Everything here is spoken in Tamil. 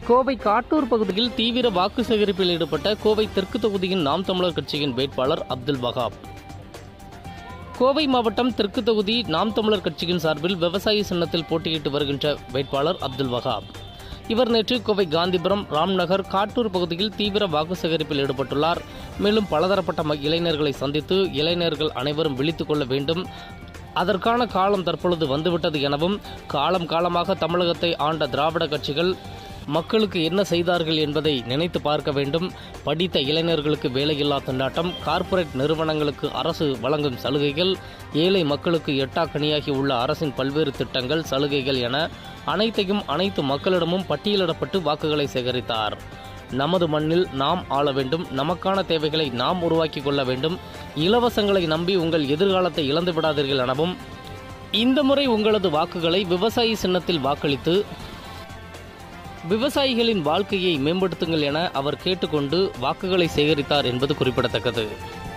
கோவை காட்டூர் பகுதியில் தீவிர வாக்கு சேகரிப்பில் ஈடுபட்ட கோவை தெற்கு தொகுதியின் நாம் தமிழர் கட்சியின் வேட்பாளர் அப்துல் வகாப் கோவை மாவட்டம் தெற்கு தொகுதி நாம் தமிழர் கட்சியின் சார்பில் விவசாயி சின்னத்தில் போட்டியிட்டு வருகின்ற வேட்பாளர் அப்துல் வகாப் இவர் நேற்று கோவை காந்திபுரம் ராம்நகர் காட்டூர் பகுதியில் தீவிர வாக்கு சேகரிப்பில் ஈடுபட்டுள்ளார் மேலும் பலதரப்பட்ட ம- இளைஞர்களை சந்தித்து இளைஞர்கள் அனைவரும் விழித்துக் கொள்ள வேண்டும் அதற்கான காலம் தற்பொழுது வந்துவிட்டது எனவும் காலம் காலமாக தமிழகத்தை ஆண்ட திராவிட கட்சிகள் மக்களுக்கு என்ன செய்தார்கள் என்பதை நினைத்து பார்க்க வேண்டும் படித்த இளைஞர்களுக்கு வேலையில்லா திண்டாட்டம் கார்ப்பரேட் நிறுவனங்களுக்கு அரசு வழங்கும் சலுகைகள் ஏழை மக்களுக்கு எட்டாக்கனியாகி உள்ள அரசின் பல்வேறு திட்டங்கள் சலுகைகள் என அனைத்தையும் அனைத்து மக்களிடமும் பட்டியலிடப்பட்டு வாக்குகளை சேகரித்தார் நமது மண்ணில் நாம் ஆள வேண்டும் நமக்கான தேவைகளை நாம் உருவாக்கிக் கொள்ள வேண்டும் இலவசங்களை நம்பி உங்கள் எதிர்காலத்தை இழந்து விடாதீர்கள் எனவும் இந்த முறை உங்களது வாக்குகளை விவசாயி சின்னத்தில் வாக்களித்து விவசாயிகளின் வாழ்க்கையை மேம்படுத்துங்கள் என அவர் கேட்டுக்கொண்டு வாக்குகளை சேகரித்தார் என்பது குறிப்பிடத்தக்கது